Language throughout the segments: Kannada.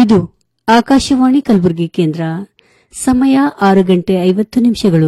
ಇದು ಆಕಾಶವಾಣಿ ಕಲಬುರಗಿ ಕೇಂದ್ರ ಸಮಯ ಆರು ಗಂಟೆ ಐವತ್ತು ನಿಮಿಷಗಳು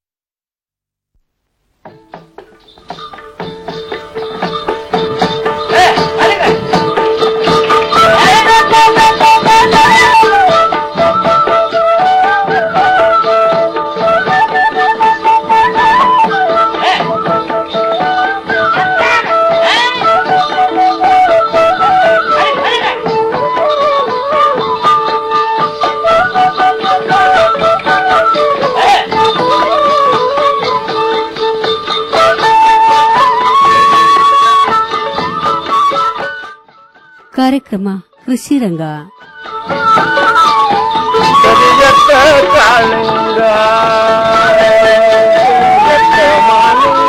ಕಾರ್ಯಕ್ರಮ ಕೃಷಿ ರಂಗ ಕರಿಯತ್ತ ಕಾಳಿಂಗ ಕರಿಯತ್ತ ಮಾಲಿಂಗ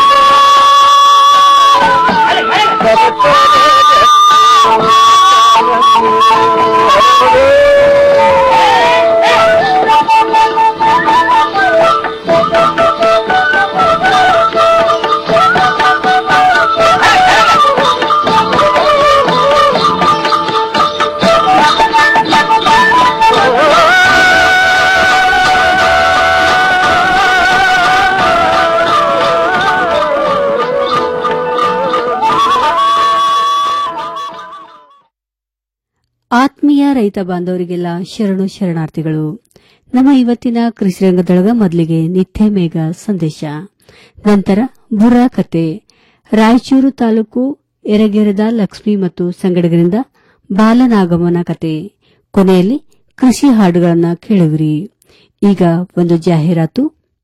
ಆತ್ಮೀಯ ರೈತ ಬಾಂಧವರಿಗೆಲ್ಲ ಶರಣು ಶರಣಾರ್ಥಿಗಳು ನಮ್ಮ ಇವತ್ತಿನ ಕೃಷಿ ರಂಗದೊಳಗ ಮೊದಲಿಗೆ ನಿತ್ಯ ಮೇಘ ಸಂದೇಶ ನಂತರ ಬುರ್ರಾ ಕತೆ ರಾಯಚೂರು ತಾಲೂಕು ಎರಗೆರೆದ ಲಕ್ಷ್ಮಿ ಮತ್ತು ಸಂಗಡಗರಿಂದ ಬಾಲನಾಗಮನ ಕತೆ ಕೊನೆಯಲ್ಲಿ ಕೃಷಿ ಹಾಡುಗಳನ್ನ ಕೇಳುವಿರಿ ಈಗ ಒಂದು ಜಾಹೀರಾತು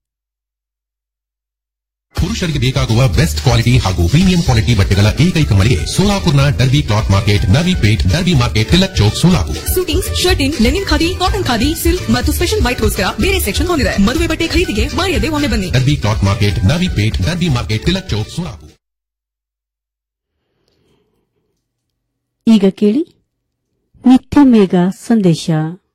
ಪುರುಷರಿಗೆ ಬೇಕಾಗುವ ಬೆಸ್ಟ್ ಕ್ವಾಲಿಟಿ ಹಾಗೂ ಪ್ರೀಮಿಯಂ ಕ್ವಾಲಿಟಿ ಬಟ್ಟೆಗಳ ಏಕೈಕ ಮಳಿಗೆ ಸೋಲಾಪುರ್ನ Derby cloth market Navi Peth Derby market Tilak Chowk Solapur suitings shirting linen khadi cotton khadi silk ಮತ್ತು ಸ್ಪೆಷಲ್ ವೈಟ್ಗೋಸ್ಕರ ಬೇರೆ ಸೆಕ್ಷನ್ ಹೊಂದಿದೆ ಮದುವೆ ಬಟ್ಟೆ ಖರೀದಿಗೆ ಮಾಯದೆ ಒಮ್ಮೆ ಬನ್ನಿ Derby cloth market Navi Peth Derby market Tilak Chowk Solapur ಈಗ ಕೇಳಿ ನಿತ್ಯ ಮೇಘ ಸಂದೇಶ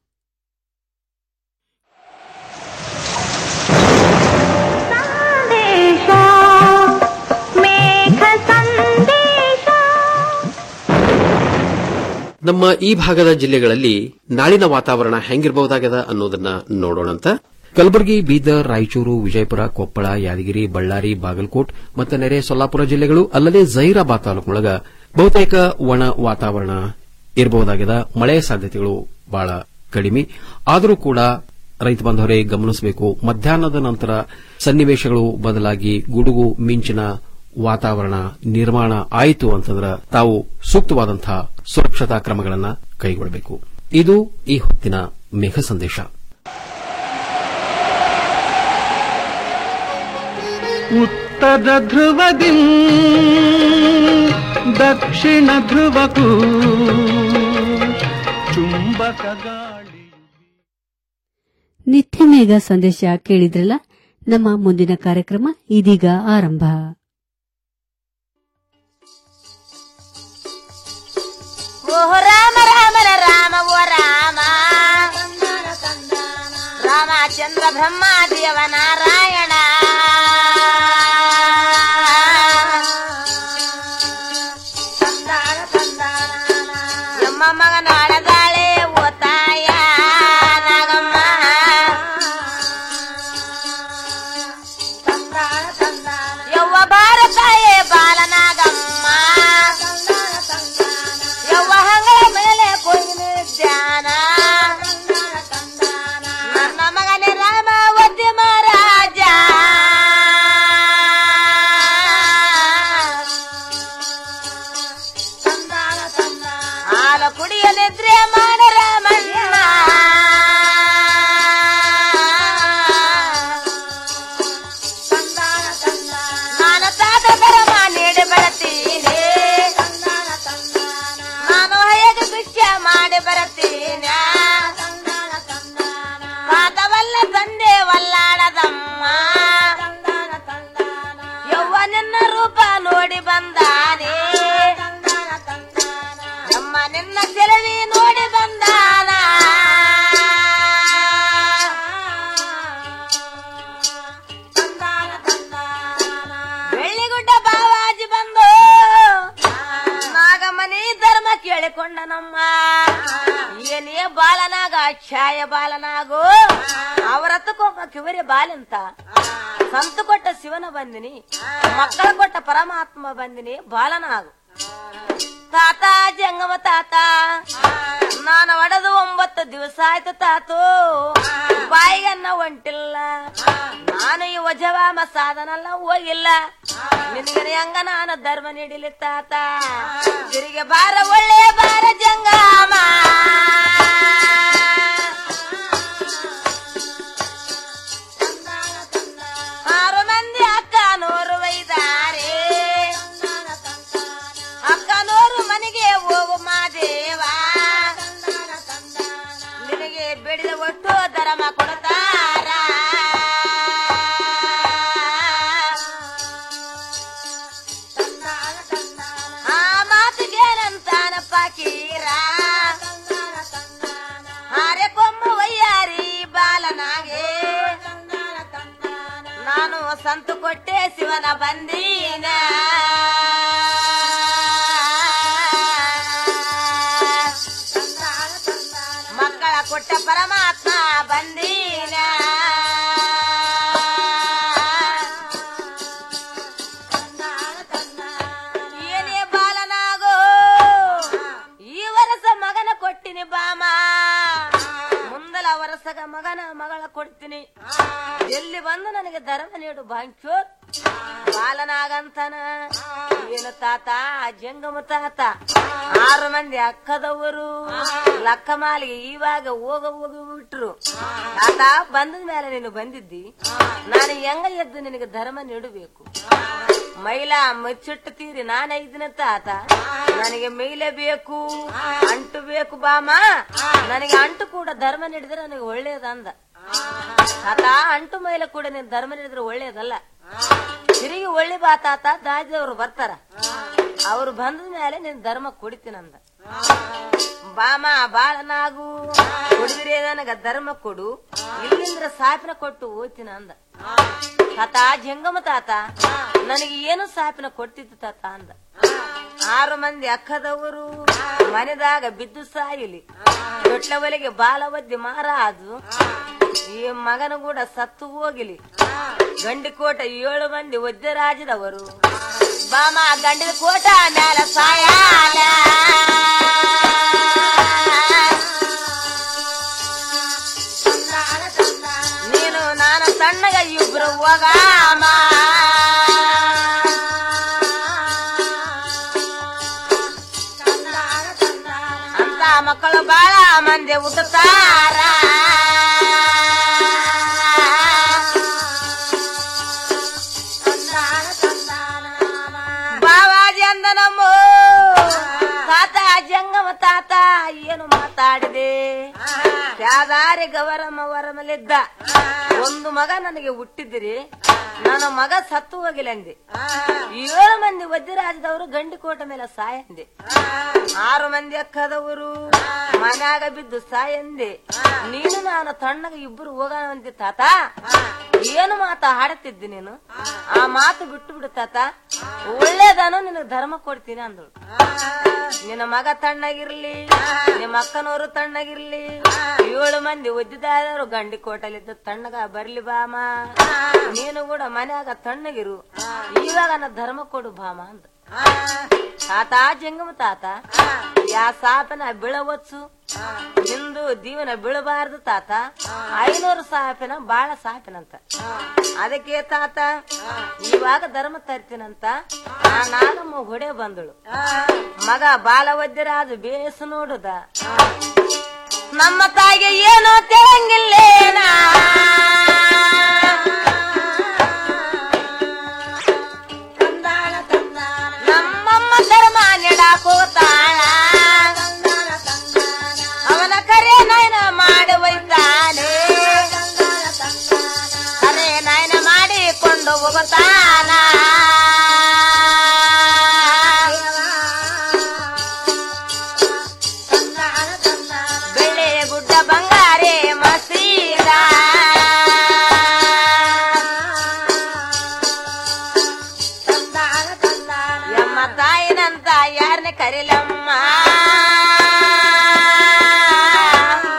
ನಮ್ಮ ಈ ಭಾಗದ ಜಿಲ್ಲೆಗಳಲ್ಲಿ ನಾಳಿನ ವಾತಾವರಣ ಹೆಂಗಿರಬಹುದಾಗದ ಅನ್ನೋದನ್ನ ನೋಡೋಣಂತ ಕಲಬುರಗಿ ಬೀದರ್ ರಾಯಚೂರು ವಿಜಯಪುರ ಕೊಪ್ಪಳ ಯಾದಗಿರಿ ಬಳ್ಳಾರಿ ಬಾಗಲಕೋಟ್ ಮತ್ತು ನೆರೆ ಸೊಲ್ಲಾಪುರ ಜಿಲ್ಲೆಗಳು ಅಲ್ಲದೆ ಜೈರಾಬಾದ್ ತಾಲೂಕಿನೊಳಗ ಬಹುತೇಕ ಒಣ ವಾತಾವರಣ ಇರಬಹುದಾಗಿದೆ ಮಳೆ ಸಾಧ್ಯತೆಗಳು ಬಹಳ ಕಡಿಮೆ ಆದರೂ ಕೂಡ ರೈತ ಬಾಂಧವರೇ ಗಮನಿಸಬೇಕು ಮಧ್ಯಾಹ್ನದ ನಂತರ ಸನ್ನಿವೇಶಗಳು ಬದಲಾಗಿ ಗುಡುಗು ಮಿಂಚಿನ ವಾತಾವರಣ ನಿರ್ಮಾಣ ಆಯಿತು ಅಂತಂದ್ರೆ ತಾವು ಸೂಕ್ತವಾದಂತಹ ಸುರಕ್ಷತಾ ಕ್ರಮಗಳನ್ನು ಕೈಗೊಳ್ಳಬೇಕು ಇದು ಈ ಹೊತ್ತಿನ ಮೇಘ ಸಂದೇಶ ಉತ್ತರ ಧ್ರುವದಿ ದಕ್ಷಿಣ ಧ್ರುವಕ್ಕೂ ಚುಂಬಕ ಗಾಳಿ ನಿತ್ಯ ಮೇಘ ಸಂದೇಶ ಕೇಳಿದ್ರಲ್ಲ ನಮ್ಮ ಮುಂದಿನ ಕಾರ್ಯಕ್ರಮ ಇದೀಗ ಆರಂಭ ಓ ರಾಮ ರಾಮನ ರಾಮ ಓ ರಾಮ ರಾಮಚಂದ್ರ ಬ್ರಹ್ಮಾದೇವ ನಾರಾಯಣ ನಮ್ಮ ಮಗನ ಅಳದಾಳೆ ಓ ತಾಯ ನಾಗಮ್ಮ ಯವ್ವ ಭಾರತಾಯೇ ಬಾಲನಾಗಮ್ಮ ಯವ್ವ ಹಂಗಳ ಮೇಲೆ ಕೊಯ್ನ ಧ್ಯಾನ ನನ್ನ ಮಗನೇ ರಾಮ ಒದ್ದೆ ಮಹಾರಾಜ ಹಾಲು ಕುಡಿಯಲಿದ್ರೆ ಮಾಡ ರಾಮಣ್ಣ ನಾನು ತಾತ ಕರಮ ನೀಡಿ ಬರತೀನಿ ನಾನು ಹೇಗೆ ಭಿಕ್ಷೆ ಮಾಡಿ ಬರತೀನಿ ಪಾದವಲ್ಲ ತಂದೆ ವಲ್ಲಾಡದಮ್ಮ ಯವ್ವ ನಿನ್ನ ರೂಪ ನೋಡಿ ಬಂದಾನೆ ನಮ್ಮ ನಿನ್ನ ಚೆಲವಿ ನೋಡಿ ಬಂದಾನ ಬೆಳ್ಳಿಗುಡ್ಡ ಬಾವಾಜಿ ಬಂದು ನಾಗಮನಿ ಧರ್ಮ ಕೇಳಿಕೊಂಡ ನಮ್ಮ ಏನೇ ಬಾಲನಾಗ ಛಾಯ ಬಾಲನಾಗು ಅವರತ್ತಕ್ಕೊಬ್ಬ ಕಿವರಿ ಬಾಲಂತ ಸಂತ ಕೊಟ್ಟ ಶಿವನ ಬಂದಿನಿ ಮಕ್ಕಳ ಕೊಟ್ಟ ಪರಮಾತ್ಮ ಬಂದಿನಿ ಬಾಲನಾಗು ತಾತ ಜಂಗಮ ತಾತ ನಾನು ಒಡೆದು ಒಂಬತ್ತು ದಿವಸ ಆಯ್ತು ತಾತು ಬಾಯಿಗನ್ನ ಹೊಂಟಿಲ್ಲ ನಾನು ಈ ವಜವಾಮ ಸಾಧನಲ್ಲ ಹೋಗಿಲ್ಲ ನಿನಗೆ ಹೆಂಗ ನಾನು ಧರ್ಮ ನೀಡಿಲಿ ತಾತ ತಿರುಗಿ ಬಾರ ಒಳ್ಳೆಯ ಬಾರ ಜಂಗಮ ಆರು ಮಂದಿ ಅಕ್ಕ ನೂರು ವೈದಾರೆ ಅಕ್ಕನೋರು ಮನೆಗೆ ಹೋಗು ಮಾದೇವ ನಿನಗೆ ಬೆಳೆದ ಒಟ್ಟು ಧರ್ಮ ಕೊಡ್ತಾರ ಆ ಮಾತಿಗೇನಂತಾನಪ್ಪ ಕೀರ ಹಾರೆ ಕೊಮ್ಮ ವಯ್ಯಾರಿ ಬಾಲನಾಗೆ ನಾನು ಸಂತು ಕೊಟ್ಟೆ ಶಿವನ ಬಂದೀನ ಮಕ್ಕಳ ಕೊಟ್ಟ ಪರಮಾತ್ಮ ಬಂದೀನ ಏನೇ ಬಾಲನಾಗೋ ಈ ವರಸ ಮಗನ ಕೊಟ್ಟಿನಿ ಬಾಮ ಮುಂದಲ ವರಸಗ ಮಗನ ಮಗಳ ಕೊಡ್ತೀನಿ ಎಲ್ಲಿ ಬಂದು ನನಗೆ ಧರ್ಮ ನೀಡು ಬಾಂಚೋರ್ ಬಾಲನಾಗಂತನ ಏನು ತಾತ ಜಂಗಮ ತಾತ ಆರು ಮಂದಿ ಅಕ್ಕದವರು ಲಕ್ಕ ಮಾಲಿಗೆ ಇವಾಗ ಹೋಗ ಹೋಗಿ ಬಿಟ್ರು ತಾತ ಬಂದ ಮೇಲೆ ನೀನು ಬಂದಿದ್ದಿ ನಾನು ಹೆಂಗ ಎದ್ದು ನಿನಗೆ ಧರ್ಮ ನೀಡಬೇಕು ಮೈಲಾ ಮಚ್ಚಿಟ್ಟು ತೀರಿ ನಾನು ಐದಿನ ತಾತ ನನಗೆ ಮೈಲೆ ಬೇಕು ಅಂಟು ಬೇಕು ಬಾಮ ನನಗೆ ಅಂಟು ಕೂಡ ಧರ್ಮ ನೀಡಿದ್ರೆ ನನಗೆ ಒಳ್ಳೇದಂದ ತಾತ ಅಂಟು ಮೈಲ ಕೂಡ ನೀನು ಧರ್ಮ ನೀಡಿದ್ರೆ ಒಳ್ಳೇದಲ್ಲ ತಿರುಗಿ ಒಳ್ಳೆ ಬಾ ತಾತ ದಾಜಿದವ್ರು ಬರ್ತಾರ ಅವ್ರು ಬಂದ ಮೇಲೆ ನೀನ್ ಧರ್ಮ ಕೊಡಿತೀನಂದ ಬಾಮ ಬಾಳನಾಗು ಕೊಡಿದ್ರೆ ನನಗ ಧರ್ಮ ಕೊಡು ಇಲ್ಲಿಂದ್ರ ಸಾಪಿನ ಕೊಟ್ಟು ಓದ್ತೀನ ಅಂದ ತಾತ ಜಂಗಮ ತಾತ ನನಗೆ ಏನು ಸಾಪಿನ ಕೊಡ್ತಿತ್ತು ತಾತ ಅಂದ ಆರು ಮಂದಿ ಅಕ್ಕದವರು ಮನೆದಾಗ ಬಿದ್ದು ಸಾಯಿಲಿ ದೊಡ್ಡವಲಿಗೆ ಬಾಲ ಒದ್ದಿ ಮಾರಾಜು ಈ ಮಗನ ಕೂಡ ಸತ್ತು ಹೋಗಿಲಿ ಗಂಡಿಕೋಟ ಏಳು ಮಂದಿ ಒದ್ದರಾಜದವರು ಬಾಮ ಗಂಡಿನ ಕೋಟ ಮ್ಯಾಲ ಸಾಯಾಲ ನೀನು ನಾನು ಸಣ್ಣಗ ಇಬ್ರು ಹೋಗಾಮ ಅಂತ ಮಕ್ಕಳು ಬಾಳ ಮಂದಿ ಹುಟ್ಟುತ್ತಾರ ಬಾವಾಜಿ ಅಂದ ನಮ್ಮ ತಾತ ಜಂಗಮ ತಾತ ಏನು ಮಾತಾಡಿದೆ ಯಾದಾರಿ ಗವರಮ್ಮ ವರಮಲಿದ್ದ ಒಂದು ಮಗ ನನಗೆ ಹುಟ್ಟಿದಿರಿ ನನ್ನ ಮಗ ಸತ್ತು ಹೋಗಿಲ್ಲ ಅಂದೆ ಏಳು ಮಂದಿ ವಜ್ರರಾಜದವರು ಗಂಡಿಕೋಟ ಮೇಲೆ ಸಾಯಂದೆ ಆರು ಮಂದಿ ಅಕ್ಕದವರು ಮನ್ಯಾಗ ಬಿದ್ದು ಸಾಯಂದೆ ನೀನು ನಾನು ತಣ್ಣಗ ಇಬ್ಬರು ಹೋಗೋಣ ಅಂದೆ ತಾತ ಏನು ಮಾತ ಹಾಡುತ್ತಿದ್ದಿ ನೀನು ಆ ಮಾತು ಬಿಟ್ಟು ಬಿಡು ತಾತ ಒಳ್ಳೇದಾನು ನಿನಗೆ ಧರ್ಮ ಕೊಡ್ತೀನಿ ಅಂದಳು ನಿನ್ನ ಮಗ ತಣ್ಣಗಿರ್ಲಿ ನಿಮ್ಮ ಅಕ್ಕನವರು ತಣ್ಣಗಿರ್ಲಿ ಏಳು ಮಂದಿ ಒದ್ದಿದಾರರು ಗಂಡಿ ಕೋಟಲಿದ್ದ ತಣ್ಣಗ ಬರ್ಲಿ ಬಾಮ ನೀನು ಕೂಡ ಮನ್ಯಾಗ ತಣ್ಣಗಿರು ಇವಾಗ ನನ್ನ ಧರ್ಮ ಕೊಡು ಬಾಮ ಅಂದ ತಾತ ಜಂಗಮ ತಾತ ಯಾ ಸಾಪನ ಬೀಳವಚ್ಚು ನಿಂದು ದೀವನ ಬೀಳಬಾರದು ತಾತ ಐನೂರು ಸಾಪಿನ ಬಾಳ ಸಾಪಿನಂತ ಅದಕ್ಕೆ ತಾತ ಇವಾಗ ಧರ್ಮ ತರ್ತೀನಂತ ಆ ನಾಗಮ್ಮ ಹೊಡೆ ಬಂದಳು ಮಗ ಬಾಲ ಒದ್ದಿರಾಜು ಬೇಸು ನೋಡುದ ನಮ್ಮ ತಾಯಿಗೆ ಏನೋ ತೆಳಂಗಿಲ್ಲೇನಾ ನಮ್ಮಮ್ಮ ಧರ್ಮ ನೆಡಾಕೋತಾಳ ಅವನ ಕರೆ ನಯನ ಮಾಡಿ ಒಯ್ತಾನೆ ಕರೆ ನಯನ ಮಾಡಿಕೊಂಡು ಹೋಗುತ್ತಾನ ಬೆಳ್ಳಿ ಗುಡ್ಡ ಬಂಗಾರೆ ಮಸೀದ ಎಮ್ಮ ತಾಯಿನಂತ ಯಾರನ್ನ ಕರಿಲಮ್ಮ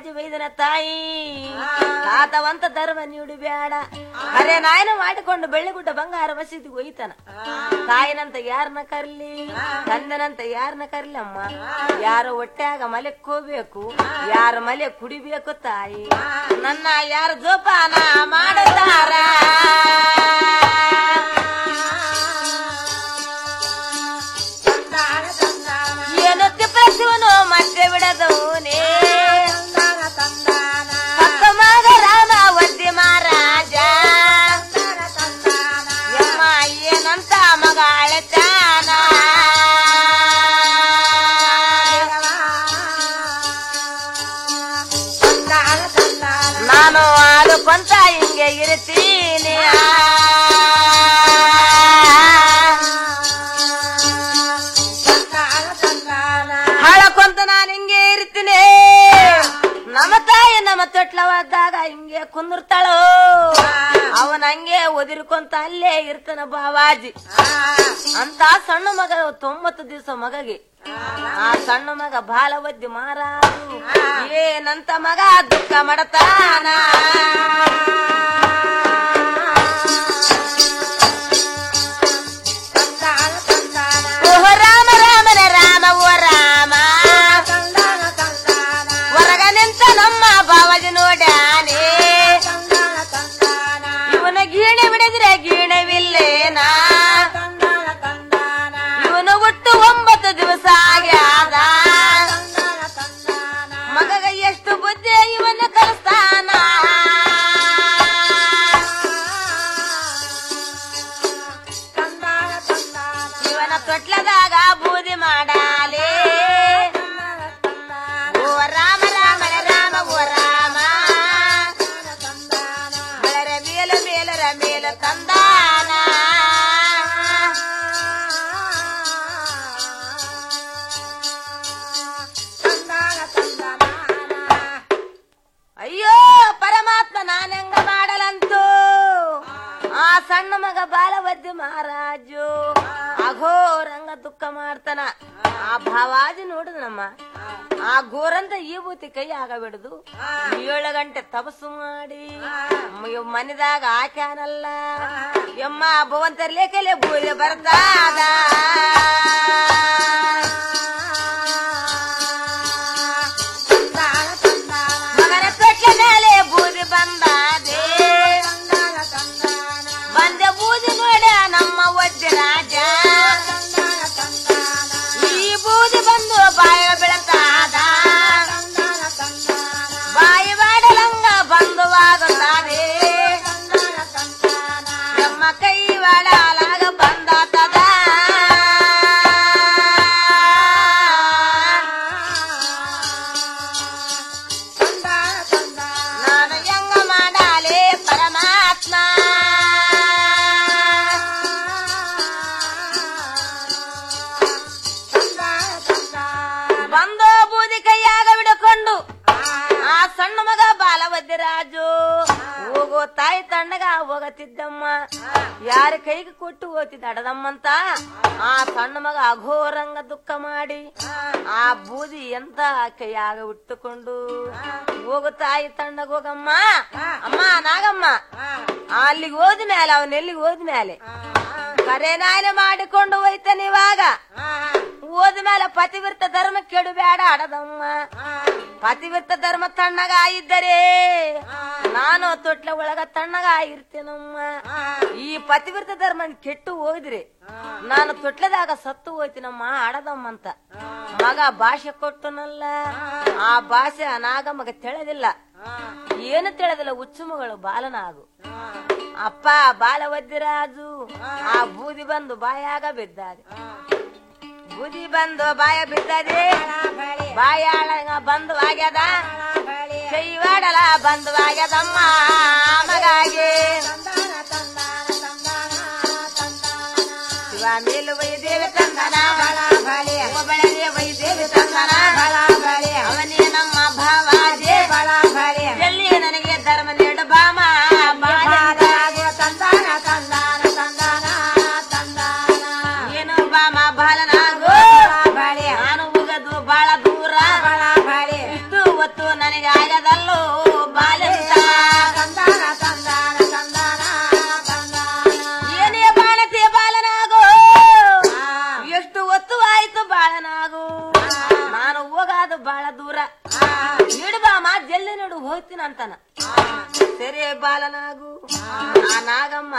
ಬೂದಿ ಬೈದನ ತಾಯಿ ತಾತವಂತ ಧರ್ಮ ನೀಡು ಬೇಡ ಅರೆ ನಾಯನ ಮಾಡಿಕೊಂಡು ಬೆಳ್ಳಿಗುಡ್ಡ ಬಂಗಾರ ಮಸೀದಿಗೆ ಒಯ್ತಾನ ತಾಯಿನಂತ ಯಾರನ್ನ ಕರ್ಲಿ ತಂದೆನಂತ ಯಾರನ್ನ ಕರ್ಲಿ ಅಮ್ಮ ಯಾರ ಹೊಟ್ಟ್ಯಾಗ ಮಲೆಕ್ಕೋಬೇಕು ಯಾರ ಮಲೆ ಕುಡಿಬೇಕು ತಾಯಿ ನನ್ನ ಯಾರ ಜೋಪಾನ ಮಾಡುತ್ತಾರ ಏನು ತಿಪ್ಪಸಿವನು ಮತ್ತೆ ಬಿಡದವನೇ ಪಕ್ಕ ಮಗ ರಾಮ ಒದ್ದೆ ಮಹಾರಾಜ ಯಮ್ಮ ಏನಂತ ಮಗ ಅಳತಾನ ನಾನು ಆಡುಕೊಂತ ಹಿಂಗೆ ಇರ್ತೀನಿ ಹಾಳಕೊಂತ ನಾನು ಹಿಂಗೆ ಇರ್ತೀನಿ ನಮ್ಮ ತಾಯಿ ನಮ್ಮ ತೊಟ್ಲವಾದಾಗ ಹಿಂಗೆ ಕುಂದಿರ್ತಾಳೋ ಅವನ ಹಂಗೆ ಒದಿರ್ಕೊಂತ ಅಲ್ಲೇ ಇರ್ತಾನ ಬಾವಾಜಿ ಅಂತ ಸಣ್ಣ ಮಗ ತೊಂಬತ್ತು ದಿವಸ ಮಗಗೆ ಆ ಸಣ್ಣ ಮಗ ಬಾಲ ಒದ್ದಿ ಮಾರಾದು ಏನಂತ ಮಗ ದುಃಖ ಮಾಡತಾನ ಓಹ್ ರಾಮ ರಾಮನ ರಾಮ ಓ ರಾಮ ಹೊರಗ ನಿಂತ ನಮ್ಮ ಬಾವಾಜಿ ನೋಡ್ಯಾನೆ ಇವನ ಗೀಣೆ ಬಿಡಿದ್ರೆ ಗೀಣವಿಲ್ಲೇನಾ ಇವನು ಹುಟ್ಟು ಒಂಬತ್ತು ದಿವಸ ಆಗ್ಯಾದ ಮಗಗ ಎಷ್ಟು ಬುದ್ಧಿ ಇವನ ಕಲಿಸ್ತಾನ ಇವನ ತೊಟ್ಲದಾಗ ಬೂದಿ ಮಾಡಾಲೆ ಓ ರಾಮ ರಾಮ ರಾಮ ಓ ರಾಮ ಬೆಳರ ಮೇಲ ಮೇಲರ ಮೇಲ ತಂದಾನ ಅಯ್ಯೋ ಪರಮಾತ್ಮ ನಾನೆಂಗ ಮಾಡಲಂತು ಆ ಸಣ್ಣ ಮಗ ಬಾಲವದ್ದಿ ಮಹಾರಾಜು ಅಘೋರಂಗ ದುಃಖ ಮಾಡ್ತಾನ ಆ ಭಾವಾಜಿ ನೋಡಿದನಮ್ಮ ಆ ಗೋರಂತ ಈ ಬೂತಿ ಕೈ ಆಗಬಿಡುದು ಏಳು ಗಂಟೆ ತಪಸ್ಸು ಮಾಡಿ ಮ- ಮನೆದಾಗ ಹಾಕ್ಯಾನಲ್ಲ ಎಮ್ಮ ಭವಂತರ್ಲೇಕಲೆ ಬೂದಿ ಬರ್ತಾದ ಮಗನ ತೊಟ್ಲ ಮೇಲೆ ಬೂದಿ ಬಂದಾದೆ ಬಂದೆ ಬೂದಿ ನೋಡ ನಮ್ಮ ಒದ್ದೆ ರಾಜ ಈ ಬೂದಿ ಬಂದು ಬಾಯ ಬೆಳತಾದ ಬಾಯಿ ಬಾಡಲಂಗ ಬಂದು ಆಗುತ್ತದೆ ನಮ್ಮ ಕೈ ಬಾಡಲಾಗ ಬಂದಾತದ ನಾನು ಹೆಂಗ ಮಾಡಾಲೆ ಪರಮಾತ್ಮ ಬಂದು ಬೂದಿ ಕೈಯಾಗ ಬಿಡಕೊಂಡು ಆ ಸಣ್ಣ ಮಗ ಬಾಲವದ್ಯ ರಾಜು ಹೋಗೋ ತಾಯಿ ತಣ್ಣಗ ಹೋಗತಿದ್ದಮ್ಮ ಯಾರ ಕೈಗೆ ಕೊಟ್ಟು ಹೋಗ್ತಿದ್ದ ಅಡದಮ್ಮಂತ ಆ ಸಣ್ಣ ಮಗ ಅಘೋರಂಗ ದುಃಖ ಮಾಡಿ ಆ ಬೂದಿ ಎಂತ ಕೈಯಾಗ ಬಿಟ್ಟುಕೊಂಡು ಹೋಗು ತಾಯಿ ತಣ್ಣಗ ಹೋಗಮ್ಮ ಅಮ್ಮ ನಾಗಮ್ಮ ಅಲ್ಲಿಗೆ ಹೋದ ಮೇಲೆ ಅವನ ಎಲ್ಲಿಗೆ ಹೋದ ಮೇಲೆ ಕರೆ ನಾಯನೆ ಮಾಡಿಕೊಂಡು ಹೋಯ್ತಾನೆ ಇವಾಗ ಹೋದ ಮೇಲೆ ಪತಿವ್ರತ ಧರ್ಮ ಕೆಡುಬೇಡ ಅಡದಮ್ಮ ಪತಿವ್ರತ ಧರ್ಮ ತಣ್ಣಗ ಇದ್ದರೆ ನಾನು ತೊಟ್ಲ ಒಳಗ ತಣ್ಣಗ ಇರ್ತೇನಮ್ಮ ಈ ಪತಿವ್ರತ ಧರ್ಮ ಕೆಟ್ಟು ಹೋಗಿದ್ರಿ ನಾನು ತೊಟ್ಲದಾಗ ಸತ್ತು ಹೋಯ್ತೀನಮ್ಮ ಆಡದಮ್ಮ ಅಂತ ಮಗ ಭಾಷೆ ಕೊಟ್ಟನಲ್ಲ ಆ ಭಾಷೆ ಅನಾಗ ಮಗ ತಿಳಿದಿಲ್ಲ ಏನು ತಿಳಿದಿಲ್ಲ ಹುಚ್ಚು ಮಗಳು ಬಾಲನಾಗು ಅಪ್ಪ ಬಾಲ ಒದ್ದಿರಾಜು ಆ ಬೂದಿ ಬಂದು ಬಾಯಾಗ ಬಿದ್ದಾದೆ ಬೂದಿ ಬಂದು ಬಾಯ ಬಿದ್ದದೆ ಬಾಯಾಳ ಬಂದು ಆಗ್ಯದ ಕೈವಾಡಲ ಬಂದು ಆಗ್ಯದಮ್ಮ ಮಗಾಗಿ ಶಿವ ಮೇಲು ವೈದೇವಿ ತಂದನ ಒಬ್ಬಳನೆ ವೈದೇವಿ ತಂದನ ಅವನೇ ನಮ್ಮ ಭಾವಾಜೆ ಎಲ್ಲಿ ನನಗೆ ಧರ್ಮ ನೀಡು ಬಾಮ ಏನು ಬಾಮ ಬಾಲನಾಗು ನಾನು ಹೋಗದು ಬಾಳ ದೂರ ಇಷ್ಟು ಹೊತ್ತು ನನಗೆ ಆಗದ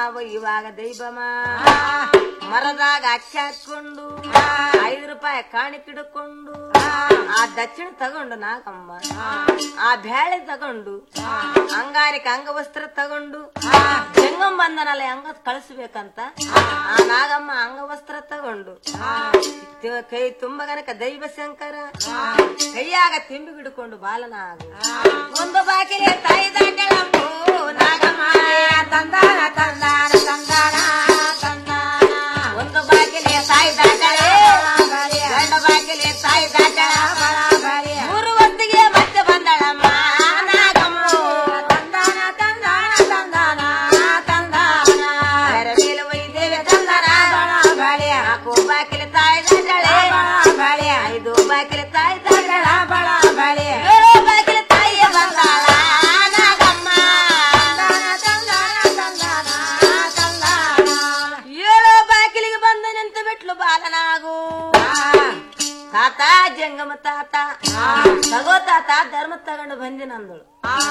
ಇವಾಗ ದೈವಮ ಮರದಾಗ ಅಕ್ಕಿ ಹಾಕೊಂಡು ಐದು ರೂಪಾಯಿ ಕಾಣಿ ಕಿಡ್ಕೊಂಡು ಆ ದಕ್ಷಿಣ ತಗೊಂಡು ನಾಗಮ್ಮ ಆ ಬ್ಯಾಳೆ ತಗೊಂಡು ಅಂಗಾರಿಕ ಅಂಗವಸ್ತ್ರ ತಗೊಂಡು ಜಂಗಮ್ ಬಂದನಲ್ಲ ಹಂಗ ಕಳಿಸ್ಬೇಕಂತ ಆ ನಾಗಮ್ಮ ಅಂಗವಸ್ತ್ರ ತಗೊಂಡು ತಿ- ಕೈ ತುಂಬ ಗನಕ ದೈವ ಶಂಕರ ಕೈಯಾಗ ತಿಂಬಿ ಹಿಡ್ಕೊಂಡು ಬಾಲನಾಗ ಒಂದು ಬಾಗಿಲೆ ತಾಯಿ ದಾಟಳಂಬು ನಾಗಮ್ಮ ತಂದಾನ ತಂದಾನ ತಂದಾನ ತಂದಾನ ಒಂದು ಬಾಗಿಲೆ ತಾಯಿ ದಾಟಳೆ ಎರಡು ಬಾಗಿಲೆ ತಾಯಿ ದಾಟಳ ಮೂರು ಹೊತ್ತಿಗೆ ಮತ್ತೆ ಬಂದಳಮ್ಮ ನಾಗಮ್ಮ ತಂದಾನ ತಂದಾನ ತಂದಾನ ತಂದಾನ ಎರಡೇಲು ಒಯ್ದೇವೆ ತಂದಾನ ನಾಲ್ಕು ಬಾಗಿಲೆ ತಾಯಿ ದಾಟಳೆ ಐದು ಬಾಗಿಲೆ ತಾಯಿ ದಾಟಳ ಏಳು ಬಾಗಿಲೆ ತಾಯಿಯ ಬಂದಾಳ ನಾಗಮ್ಮ ಏಳು ಬಾಗಿಲಿಗೆ ಬಂದು ನಿಂತು ಬಿಟ್ಲು ಬಾಲನಾಗು ತಾತ ಜಂಗಮ ತಾತ ತಗೋ ತಾತ ಧರ್ಮ ತಗೊಂಡು ಬಂದಿ ನಂದಳು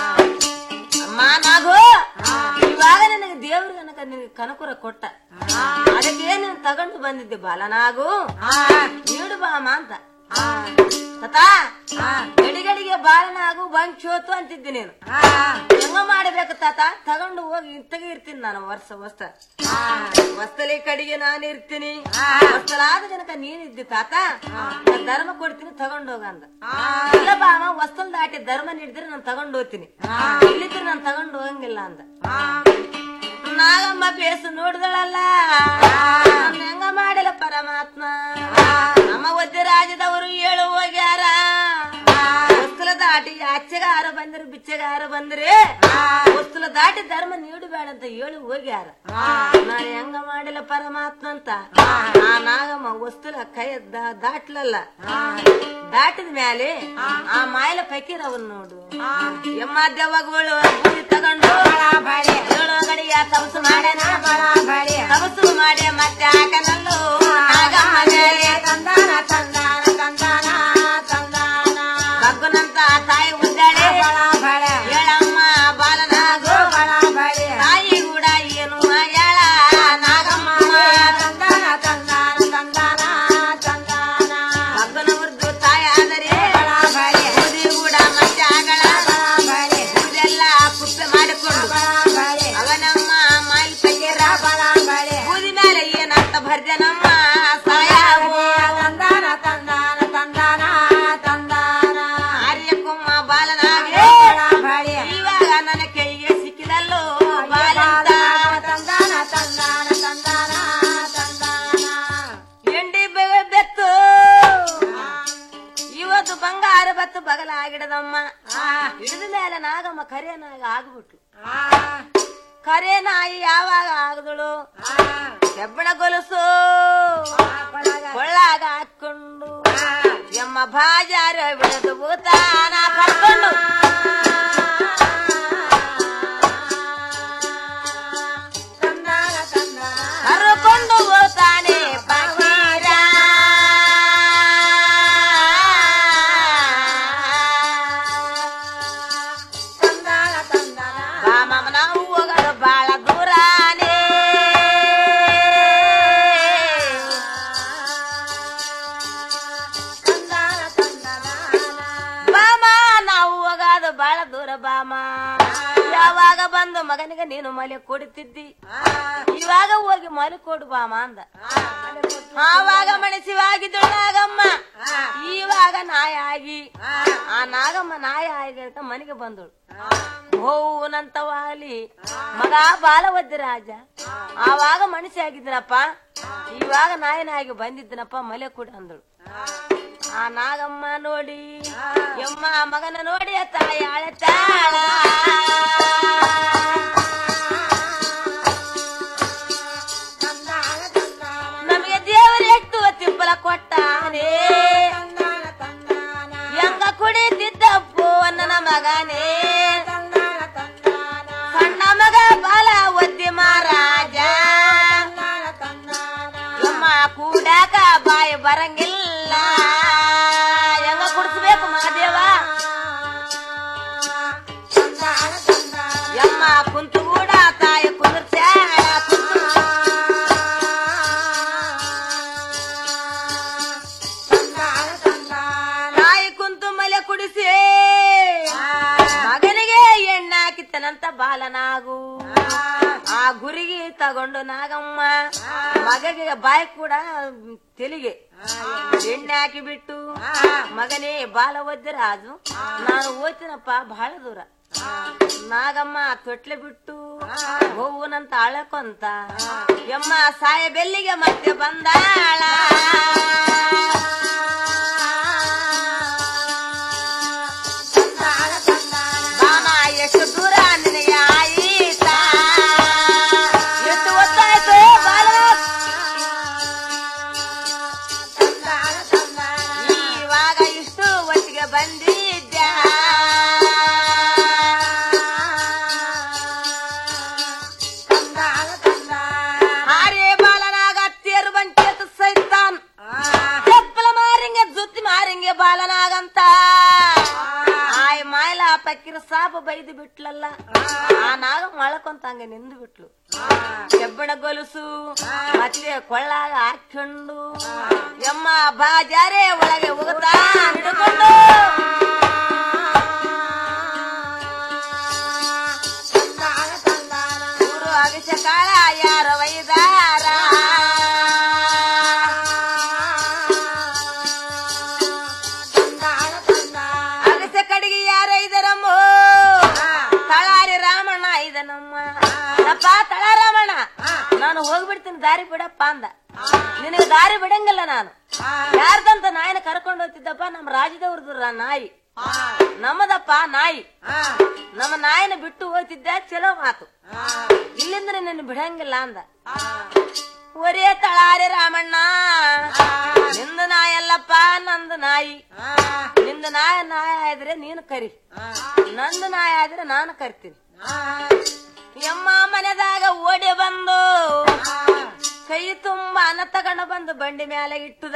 ಅಮ್ಮ ನಾಗು ಇವಾಗ ನನಗೆ ದೇವ್ರು ನನಗ ನಿನಗೆ ಕನಕುರ ಕೊಟ್ಟ ಅದಕ್ಕೆ ನೀನು ತಗೊಂಡು ಬಂದಿದ್ದೆ ಬಾಲನಾಗು ನೀಡು ಬಾಮ ಅಂತ ತಾತ ಗಡಿಗಡಿಗೆ ಬಾಲನಾಗು ಬಂಕ್ ಚೋತು ಅಂತಿದ್ದೆ ನೀನು ಹೆಂಗ ಮಾಡಬೇಕು ತಾತ ತಗೊಂಡು ಹೋಗಿ ಇಂತಗೆ ಇರ್ತೀನಿ ನಾನು ವರ್ಷ ವಸ್ತ ವಸ್ತಲಿ ಕಡೆಗೆ ನಾನು ಇರ್ತೀನಿ ವಸ್ತಲಾದ ಜನಕ ನೀನಿದ್ದಿ ತಾತ ನಾನ್ ಧರ್ಮ ಕೊಡ್ತೀನಿ ತಗೊಂಡು ಹೋಗ ಅಂದ ಇಲ್ಲ ಬಾಮ ವಸ್ತಲ್ ದಾಟಿ ಧರ್ಮ ನೀಡಿದ್ರೆ ನಾನು ತಗೊಂಡು ಹೋಗ್ತೀನಿ ಇಲ್ಲಿದ್ರೆ ನಾನು ತಗೊಂಡು ಹೋಗಂಗಿಲ್ಲ ಅಂದ ನಾಗಮ್ಮ ಬೇಸು ನೋಡಿದಳಲ್ಲ ನಾನ್ ಹೆಂಗ ಮಾಡಿಲ್ಲ ಪರಮಾತ್ಮ ನಮ್ಮ ಒದ್ದೆ ರಾಜ್ಯದವರು ಹೇಳು ಹೋಗ್ಯಾರ ವಸ್ತುಲ ದಾಟಿ ಆಚೆಗಾರ ಬಂದ್ರೆ ಬಿಚ್ಚಗಾರ ಬಂದ್ರೆ ವಸ್ತುಲ ದಾಟಿ ಧರ್ಮ ನೀಡಬೇಡ ಅಂತ ಹೇಳಿ ಹೋಗ್ಯಾರ ನಾನು ಹೆಂಗ ಮಾಡಿಲ್ಲ ಪರಮಾತ್ಮ ಅಂತ ಆ ನಾಗಮ್ಮ ವಸ್ತುಲ ಕೈ ದಾ- ದಾಟ್ಲಲ್ಲ ದಾಟಿದ ಮೇಲೆ ಆ ಮಾಯಲ ಫಕೀರ್ ಅವನ್ ನೋಡು ಎಮ್ಮ ದೆವ್ವಗಳು ಬೂದಿ ತಗೊಂಡು ಏಳು ಗಡಿಯ ತಪಸ್ಸು ಮಾಡ್ಯಾನ ತಪಸ್ಸು ಮಾಡಿ ಮತ್ತೆ ಹಾಕನಲ್ಲು ನಾಗಮ್ಮ ಮೇಲೆ ತಂದಾನ ತಂದಾನ ತಂದಾನ ತಂದಾನ ಬಗ್ಗನಂತ ತಾಯಿ ಉದ್ದಾಳೆ ಹೇಳಮ್ಮ ಬಾಲನಾಗು ತಾಯಿ ಕೂಡ ಏನು ಹೇಳ ನಾಗಮ್ಮ ತಂದಾನ ತಂದಾನ ತಂದಾನ ತಂದಾನ ಬಗ್ಗನ ಉರ್ದು ತಾಯಿ ಆದರೆ ಬೂದಿ ಕೂಡ ಮತ್ತೆ ಆಗಳ ಬೂದೆಲ್ಲ ಕುಪ್ಪೆ ಮಾಡಿಕೊಂಡು ಅವನಮ್ಮ ಮಾಲ್ ಪೈರ ಬೂದಿ ಮೇಲೆ ಏನಂತ ಬರ್ದೆನಮ್ಮ ಸಾಯಾಗು ತಂದಾನ ತಂದಾನ ತಂದಾನ ತಂದಾನ ಆರ್ಯಕ್ಕಮ್ಮ ಬಾಲನಾಗೆ ಇವಾಗ ನನ್ನ ಕೈಗೆ ಸಿಕ್ಕಿದಲ್ಲೋ ಬಾಲಂತ ತಂದಾನ ತಂದಾನ ತಂದಾನ ತಂದಾನ ಎಂಡಿ ಬೆ- ಬೆತ್ತು ಇವತ್ತು ಬಂಗಾರ ಬತ್ತು ಬಗಲಾಗಿಡದಮ್ಮ ಹಿಡಿದ ಮೇಲೆ ನಾಗಮ್ಮ ಕರೆ ನಾಗ ಆಗ್ಬಿಟ್ಲು ಕರೆ ನಾಯಿ ಯಾವಾಗ ಆಗದಳು ಹೆಬ್ಬಣ ಗೊಲಸು ಕೊಳ್ಳಾಗ ಹಾಕೊಂಡು ಎಮ್ಮ ಬಾಜಾರ ಬಿಡದು ಭೂತಾನ ಕರ್ಕೊಂಡು ಕರ್ಕೊಂಡು ಹೋಗ್ತಾನೆ ಫಕೀರ. ಬಾಮಮ್ಮ ನಾವು ಹೋಗೋದು ಬಾಳ ದೂರಾನೇ ಬಾಮ ನಾವು ಹೋಗೋದು ಬಾಳ ದೂರ ಬಾಮ ಯಾವಾಗ ಬಂದು ಮಗನಿಗೆ ನೀನು ಮಲೆ ಕೊಡುತ್ತಿದ್ದಿ ಇವಾಗ ಹೋಗಿ ಮಲೆ ಕೊಡು ಬಾಮ ಅಂದ ಆವಾಗ ಮನಸ್ಸಿವಾಗಿದ್ದಳು ನಾಗಮ್ಮ ಇವಾಗ ನಾಯ ಆಗಿ ಆ ನಾಗಮ್ಮ ನಾಯ ಆಗಿ ಅಂತ ಮನೆಗೆ ಬಂದಳು ಹೋನಂತ ವಾಲಿ ಮಗ ಬಾಲ ಒದ್ದ ರಾಜ ಆವಾಗ ಮನುಷ್ಯ ಆಗಿದ್ದನಪ್ಪ ಇವಾಗ ನಾಯನಾಗಿ ಬಂದಿದ್ದನಪ್ಪ ಮಲೆ ಕೂಡ ಅಂದಳು ಆ ನಾಗಮ್ಮ ನೋಡಿ ಎಮ್ಮ ಮಗನ ನೋಡಿ ತಾಯಿ ಅಳತಾಳ ನಮಗೆ ದೇವರು ಎಷ್ಟು ತಿಪ್ಪಲ ಕೊಟ್ಟಾನೆ ಹೆಂಗ ಕುಡಿತಿದ್ದಪ್ಪು ನನ್ನ ಮಗನೇ ಸಣ್ಣ ಮಗ ಬಾಲ ಒದ್ದಿ ಮಹಾರಾಜ ಎಮ್ಮ ಕೂಡಾಕ ಬಾಯಿ ಬರಂಗಿಲ್ಲ ಹೆಂಗ ಕುಡಿಸ್ಬೇಕು ಮಹಾದೇವ ಆ ಗುರಿಗೆ ತಗೊಂಡು ನಾಗಮ್ಮ ಮಗಗೆ ಬಾಯಿ ಕೂಡ ತೆಲಿಗೆ ಎಣ್ಣೆ ಹಾಕಿ ಬಿಟ್ಟು ಮಗನೇ ಬಾಲ ರಾಜು ನಾನು ಓದ್ತೀನಪ್ಪ ಬಹಳ ದೂರ ನಾಗಮ್ಮ ತೊಟ್ಲೆ ಬಿಟ್ಟು ಹೂವನಂತ ಅಳಕೊಂತ ಎಮ್ಮ ಸಾಯ ಬೆಲ್ಲಿಗೆ ಮತ್ತೆ ಬಂದಾಳ ಬಾಮ ಎಷ್ಟು ದೂರ ನಿನಗೆ ಆಯಿತಾ ಎಷ್ಟು ಹೊತ್ತಾಯ್ತು ಬಾಲರಾಜ್ ಇವಾಗ ಇಷ್ಟು ಒಟ್ಟಿಗೆ ಬಂದಿದ್ದ ಹಾರೇ ಬಾಲನಾಗ ತೇರು ಬಂಕೇತ ಸೈತಾನ್ ಚಪ್ಪಲ ಮಾರಿಂಗೆ ಜುತ್ತಿ ಮಾರಿಂಗೆ ಬಾಲನಾಗಂತ ಆಯ್ ಮಾಯ್ಲ ಪಕ್ಕಿರ ಸಾಬ ಬೈದು ಬಿಟ್ಲಲ್ಲ ಆ ನಾಗ ಮಳಕೊಂತ ಹಂಗೆ ನಿಂದು ಬಿಟ್ಲು ಕೆಬ್ಬಣ ಗೊಲುಸು ಮತ್ತೆ ಕೊಳ್ಳಾಗ ಹಾಕೊಂಡು ಎಮ್ಮ ಬಾಜಾರೆ ಒಳಗೆ ಹೋಗುತ್ತಾ ಹಿಡ್ಕೊಂಡು ಊರು ಅಗಸ ಕಾಳ ಯಾರ ವೈದಾರ ಅಗಸ ಕಡೆಗೆ ಯಾರ ಇದರಮ್ಮೋ ತಳಾರಿ ರಾಮಣ್ಣ ಇದನಮ್ಮ ಅಪ್ಪ ತಳ ರಾಮಣ್ಣ ನಾನು ಹೋಗ್ಬಿಡ್ತೀನಿ ದಾರಿ ಬಿಡಪ್ಪ ಅಂದ ನಿನಗೆ ದಾರಿ ಬಿಡಂಗಿಲ್ಲ ನಾನು ಯಾರ್ದಂತ ನಾಯಿನ ಕರ್ಕೊಂಡು ಹೋಗ್ತಿದ್ದಪ್ಪ ನಮ್ಮ ರಾಜ್ಯದವ್ರದ್ದು ರಾ- ನಾಯಿ ನಮ್ಮದಪ್ಪ ನಾಯಿ ನಮ್ಮ ನಾಯಿನ ಬಿಟ್ಟು ಹೋಗ್ತಿದ್ದ ಚಲೋ ಮಾತು ಇಲ್ಲಿಂದ ನಿನ್ನ ಬಿಡಂಗಿಲ್ಲ ಅಂದ ಒರೇ ತಳಾರೆ ರಾಮಣ್ಣ ನಿಂದು ನಾಯಲ್ಲಪ್ಪ ನಂದು ನಾಯಿ ನಿಂದು ನಾಯ ನಾಯ ಆದ್ರೆ ನೀನು ಕರಿ ನಂದು ನಾಯ ಆದ್ರೆ ನಾನು ಕರಿತೀನಿ ಎಮ್ಮ ಮನೆದಾಗ ಓಡಿ ಬಂದು ಕೈ ತುಂಬಾ ಅನ್ನ ತಗೊಂಡು ಬಂದು ಬಂಡಿ ಮೇಲೆ ಇಟ್ಟುದ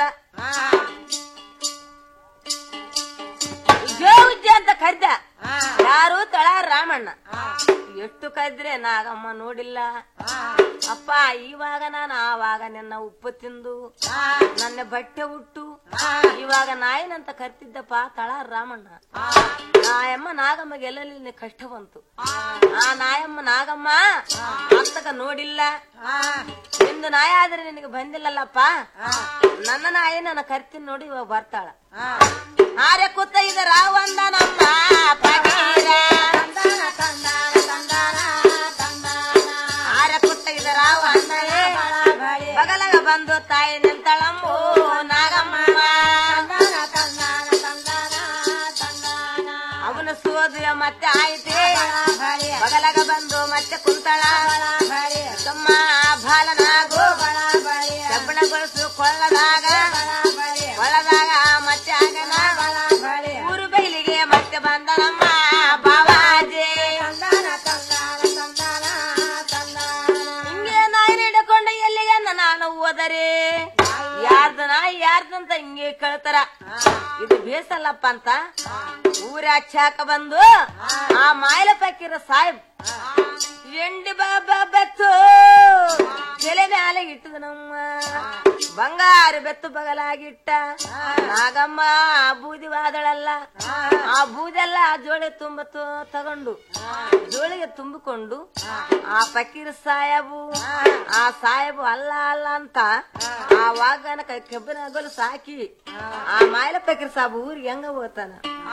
ಉಜ್ಜೋ ಉಜ್ಜ ಅಂತ ಕರ್ದ ಯಾರು ತಳ ರಾಮಣ್ಣ ಎಷ್ಟು ಕದ್ರೆ ನಾಗಮ್ಮ ನೋಡಿಲ್ಲ ಅಪ್ಪ ಇವಾಗ ನಾನು ಆವಾಗ ನಿನ್ನ ಉಪ್ಪು ತಿಂದು ನನ್ನ ಬಟ್ಟೆ ಉಟ್ಟು ಇವಾಗ ನಾಯಿನಂತ ಕರ್ತಿದ್ದಪ್ಪ ತಳ ರಾಮಣ್ಣ ನಾಯಮ್ಮ ನಾಗಮ್ಮಗೆ ಎಲ್ಲೆಲ್ಲಿ ಕಷ್ಟ ಬಂತು ಆ ನಾಯಮ್ಮ ನಾಗಮ್ಮ ಅಂತಕ ನೋಡಿಲ್ಲ ನಿಂದು ನಾಯ ಆದ್ರೆ ನಿನಗೆ ಬಂದಿಲ್ಲಲ್ಲಪ್ಪ ನನ್ನ ನಾಯಿ ನನ್ನ ಕರ್ತೀನಿ ನೋಡಿ ಇವಾಗ ಬರ್ತಾಳ ಆರೆ ಕೂತ ಇದ ರಾವಂದ ನಮ್ಮ ಪಗೀರ. ಆರೆ ಕೂತ ಇದ ರಾವಂದ ಬಗಲಗ ಬಂದು ತಾಯಿ ನಿಂತಳಂಬು ನಾಗಮ್ಮ ಅವನು ಸೋದು ಮತ್ತೆ ಆಯ್ತೆ ಬಗಲಗ ಬಂದು ಮತ್ತೆ ಕುಂತಳ ತಮ್ಮ ಬಾಲನಾಗು ಕಬ್ಬಣಗೊಳಿಸು ಕೊಳ್ಳದಾಗ ಕೊಳ್ಳದಾಗ ಮತ್ತೆ ಆಗನ ಊರು ಬೈಲಿಗೆ ಮತ್ತೆ ಬಂದ ನಮ್ಮ ಬಾವಾಜಿ ಹಿಂಗೆ ನಾಯಿ ಹಿಡ್ಕೊಂಡು ಎಲ್ಲಿಗೆ ನಾನು ಹೋದರೆ ಯಾರ್ದ ನಾಯಿ ಯಾರ್ದಂತ ಹಿಂಗೆ ಕೇಳ್ತಾರ ಇದು ಬೇಸಲ್ಲಪ್ಪ ಅಂತ ಊರ ಹಚ್ಚಾಕ ಬಂದು ಆ ಮಾಯಲ ಪಕ್ಕಿರ ಸಾಹೇಬ್ ಎಂಡಿ ಬಾಬಾ ಬೆತ್ತು ತಲೆ ಮ್ಯಾಲೆ ಇಟ್ಟದ ನಮ್ಮ ಬಂಗಾರ ಬೆತ್ತು ಬಗಲಾಗಿಟ್ಟ ನಾಗಮ್ಮ ಆ ಬೂದಿ ವಾದಳಲ್ಲ ಆ ಬೂದೆಲ್ಲ ಆ ಜೋಳಿ ತುಂಬ ತ- ತಗೊಂಡು ಜೋಳಿಗೆ ತುಂಬಿಕೊಂಡು ಆ ಫಕೀರ್ ಸಾಯಬು ಆ ಸಾಯಬು ಅಲ್ಲ ಅಲ್ಲ ಅಂತ ಆ ವಾಗನ ಕೈ ಕೆಬ್ಬನ ಹಗಲು ಸಾಕಿ ಆ ಮಾಯಲ ಫಕೀರ್ ಸಾಬು ಊರಿಗೆ ಹೆಂಗ ಹೋಗ್ತಾನ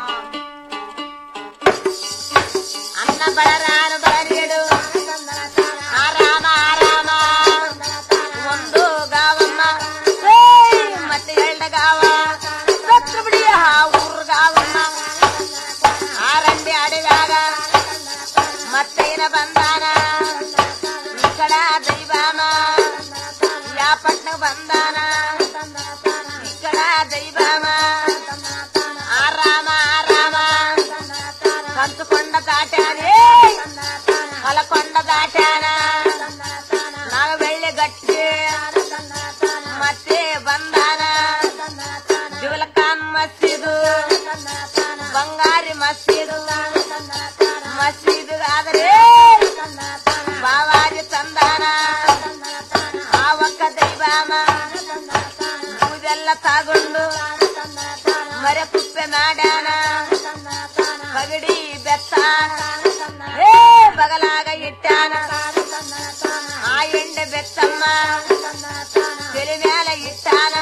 ಅನ್ನ ಬಳರಾನು ಬಳರಿಯಡು ಆರಾಮ ಆರಾಮ ಒಂದು ಗಾವಮ್ಮ ಏಯ್, ಮತ್ತೆ ಎರಡ ಗಾವ ಸತ್ತು ಬಿಡಿ ಆ ಊರ್ ಗಾವಮ್ಮ ಆರಂಡಿ ಅಡಿದಾಗ ಮತ್ತೇನ ಬಂದಾನ ಈ ಕಡ ದೈವಾಮ ಯಾ ಪಟ್ನ ಬಂದಾನ ಈ ಕಡ ದೈವಾಮ ಆರಾಮ ಆರಾಮ ಕಂತುಕೊಂಡ ದಾಟ್ಯಾನೆ ಹೊಲಕೊಂಡ ದಾಟ್ಯಾನ ನಾವು ಬೆಳ್ಳಿ ಗಟ್ಟಿ ಮತ್ತೆ ಬಂದಾನ ಜುಲಕಾನ್ ಮಸೀದು ಬಂಗಾರಿ ಮಸೀದು ಮಸೀದು ಆದರೆ ಬಾವಾಜಿ ತಂದಾನ ಆವಕ್ಕ ದೈವಾಮ ಪೂಜೆಲ್ಲ ತಗೊಂಡು ಮರೆ ಕುಪ್ಪೆ ಮಾಡ್ಯಾನ ಪಗಡಿ ಬೆತ್ತ ಏ ಬಗಲಾಗ ಇಟ್ಟಾನ ಆ ಎಂಡೆ ಬೆತ್ತಮ್ಮ ತಲೆ ಮ್ಯಾಲ ಇಟ್ಟಾನ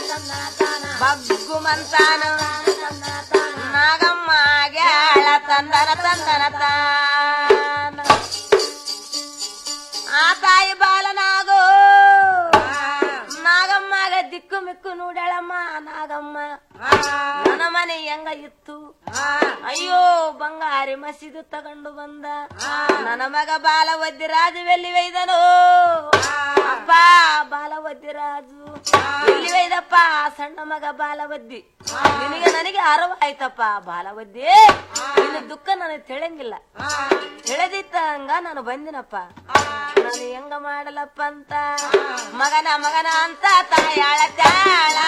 ಬಗ್ಗು ಮಂತಾನ ನಾಗಮ್ಮ ಗ್ಯಾಳ ತಂದನ ತಂದನ ತಾನ ಆ ತಾಯಿ ಬಾಲನಾಗೋ ನಾಗಮ್ಮಗ ದಿಕ್ಕು ಮಿಕ್ಕು ನೋಡ್ಯಾಳಮ್ಮ ನಾಗಮ್ಮ ನನ್ನ ಮನೆ ಹೆಂಗ ಇತ್ತು ಅಯ್ಯೋ ಬಂಗಾರಿ ಮಸೀದು ತಗೊಂಡು ಬಂದ ನನ್ನ ಮಗ ಬಾಲ ಒದ್ದಿ ರಾಜು ಎಲ್ಲಿ ಒಯ್ದನು ಅಪ್ಪ ಬಾಲ ಒದ್ದಿ ರಾಜು ಎಲ್ಲಿ ಒಯ್ದಪ್ಪ ಸಣ್ಣ ಮಗ ಬಾಲ ಒದ್ದಿ ನಿನಗೆ ನನಗೆ ಅರವಾಯ್ತಪ್ಪ ಬಾಲ ಒದ್ದಿ ನಿನ್ನ ದುಃಖ ನನಗೆ ತಿಳಿಯಂಗಿಲ್ಲ ತಿಳಿದಿತ್ತಂಗ ನಾನು ಬಂದಿನಪ್ಪ ನಾನು ಹೆಂಗ ಮಾಡಲಪ್ಪ ಅಂತ ಮಗನ ಮಗನ ಅಂತ ತಾಯಾಳ ತಾಳ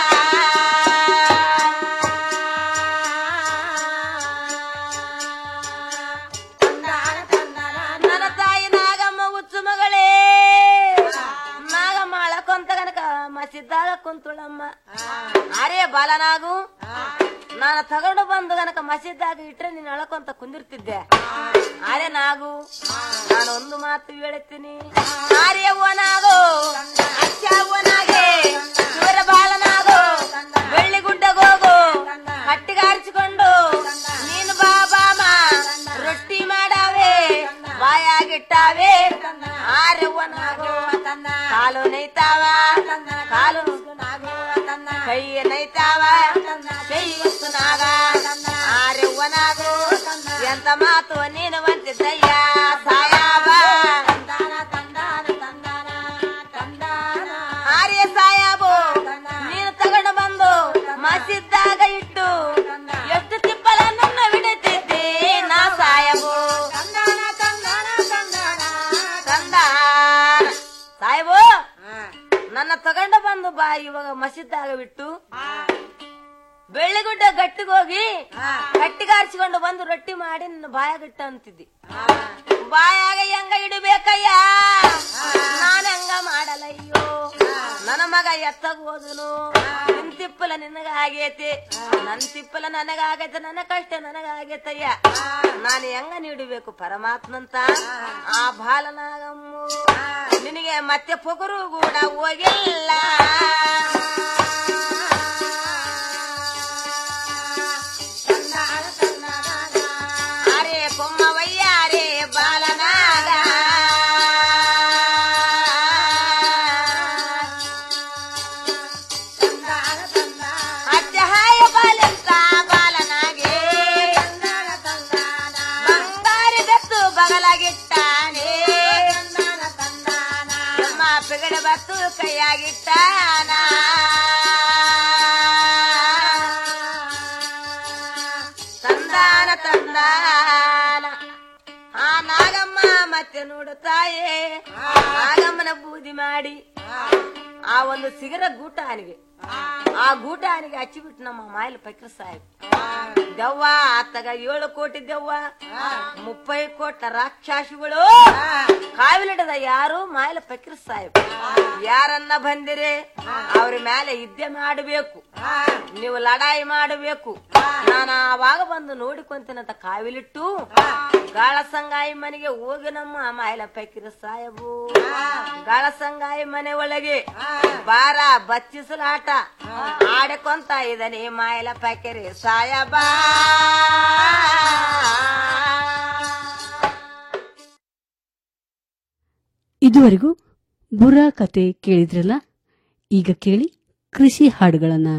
ನನ್ನ ತಾಯಿ ನಾಗಮ್ಮ ಹುಚ್ಚು ಮಗಳೇ ನಾಗಮ್ಮ ಅಳಕೊಂತ ಗನಕ ಮಸಿದ್ದಾಗ ಕುಂತುಳಮ್ಮ ಅರೇ ಬಾಲನಾಗು ನಾನು ತಗೊಂಡು ಬಂದು ಗನಕ ಮಸೀದಾಗ ಇಟ್ರೆ ನೀನು ಅಳಕೊಂತ ಕುಂದಿರ್ತಿದ್ದೆ ಅರೆ ನಾಗು ನಾನು ಒಂದು ಮಾತು ಹೇಳುತ್ತೀನಿ ಆರ್ಯವ್ವನಾಗು ಅಚ್ಚವ್ವನಾಗೆ ಶಿವರ ಬಾಲನಾಗು ಬೆಳ್ಳಿಗುಡ್ಡಗೋಗು ಕಟ್ಟಿಗಾರಿಸಿಕೊಂಡು ನೀನು ಬಾ ಬಾಮ ರೊಟ್ಟಿ ಮಾಡಾವೆ ಬಾಯಾಗಿಟ್ಟಾವೆ ಆರ್ಯವ್ವನಾಗು ಕಾಲು ನೈತಾವ ಕಾಲು ಕೈ ನೈತಾವ ಕೈ ನಾಗ ಆರ್ಯವ್ವನಾಗು ಎಂತ ಮಾತು ನೀನು ಬಂತಿದ್ದಯ್ಯ ಸಾಯಾವ ಆರ್ಯ ಸಾಯಾಬು ನೀನು ತಗೊಂಡು ಬಂದು ಮಸಿದ್ದಾಗ ಇಟ್ಟು ಎಷ್ಟು ತಿಪ್ಪಲ ನನ್ನ ಬಿಡುತ್ತಿದ್ದೆ ನಾ ಸಾಯಬು ತಂದಾನ ಸಾಯಬು ನನ್ನ ತಗೊಂಡು ಬಂದು ಬಾ ಇವಾಗ ಮಸಿದ್ದಾಗ ಬಿಟ್ಟು ಬೆಳ್ಳಿಗುಡ್ಡ ಗಟ್ಟಿಗೋಗಿ ಗಟ್ಟಿಗಾರಿಸಿಕೊಂಡು ಬಂದು ರೊಟ್ಟಿ ಮಾಡಿ ನನ್ನ ಬಾಯಾಗಿಟ್ಟ ಅಂತಿದ್ದಿ ಬಾಯಾಗ ಹೆಂಗ ಇಡಬೇಕಯ್ಯ ನಾನ್ ಹೆಂಗ ಮಾಡಲಯ್ಯೋ ನನ್ನ ಮಗ ಎತ್ತಗ ಹೋದನು ನಿನ್ ತಿಪ್ಪಲ ನಿನಗ ಆಗೈತಿ ನನ್ ತಿಪ್ಪಲ ನನಗ ಆಗೈತೆ ನನ್ನ ಕಷ್ಟ ನನಗ ಆಗೈತಯ್ಯ ನಾನು ಹೆಂಗ ನೀಡಬೇಕು ಪರಮಾತ್ಮಂತ ಆ ಬಾಲನಾಗಮ್ಮು ನಿನಗೆ ಮತ್ತೆ ಪೊಗರು ಕೂಡ ಹೋಗಿಲ್ಲ ಅರೆ ಕೊಮ್ಮವಯ್ಯ ರೇ ಬಾಲನಾಗ ಅಜ್ಜಹಾಯ ಬಾಲೆಂತ ಬಾಲನಾಗೆ ಬಂಗಾರಿ ಬೆತ್ತು ಬಗಲಾಗಿಟ್ಟಾನೆ ನಮ್ಮ ಪಿಗಡ ಬತ್ತು ಕೈಯಾಗಿಟ್ಟಾನ ತಂದಾನ ತಂದಾನ ಆ ನಾಗಮ್ಮ ಮತ್ತೆ ನೋಡುತ್ತಾಯೇ ನಾಗಮ್ಮನ ಬೂದಿ ಮಾಡಿ ಆ ಒಂದು ಸಿಗರ ಗೂಟಾನಿಗೆ ಆ ಗೂಟಾನಿಗೆ ಹಚ್ಚಿಬಿಟ್ಟು ನಮ್ಮ ಮಾಯಲ್ ಪಕ್ರ ಸಾಹೇಬ್ ದೆವ್ವ ಆತಗ ಏಳು ಕೋಟಿ ದೆವ್ವ ಮುಪ್ಪೈ ಕೋಟ ರಾಕ್ಷಸಿಗಳು ಕಾವಿಲಿಡದ ಯಾರು ಮಾಯಲ ಪಕ್ರ ಸಾಹೇಬ್ ಯಾರನ್ನ ಬಂದಿರೆ ಅವ್ರ ಮೇಲೆ ಯುದ್ಧ ಮಾಡಬೇಕು ನೀವು ಲಡಾಯಿ ಮಾಡಬೇಕು ನಾನು ಆವಾಗ ಬಂದು ನೋಡಿಕೊಂತೀನಂತ ಕಾವಿಲಿಟ್ಟು ಗಾಳ ಸಂಗಾಯಿ ಮನೆಗೆ ಹೋಗಿ ನಮ್ಮ ಮಾಯಲ ಪಕ್ರ ಸಾಹೇಬು ಗಾಳ ಸಂಗಾಯಿ ಮನೆ ಒಳಗೆ ಬಾರ ಬಚ್ಚಿಸಲಾಟ ಆಡಕೊಂತ ಇದನೆ ಮಾಯಲ ಪಕೆರೆ ಸಾಯಬಾ ಇದುವರೆಗೂ ಬುರಾ ಕತೆ ಕೇಳಿದ್ರಲ್ಲ ಈಗ ಕೇಳಿ ಕೃಷಿ ಹಾಡುಗಳನ್ನ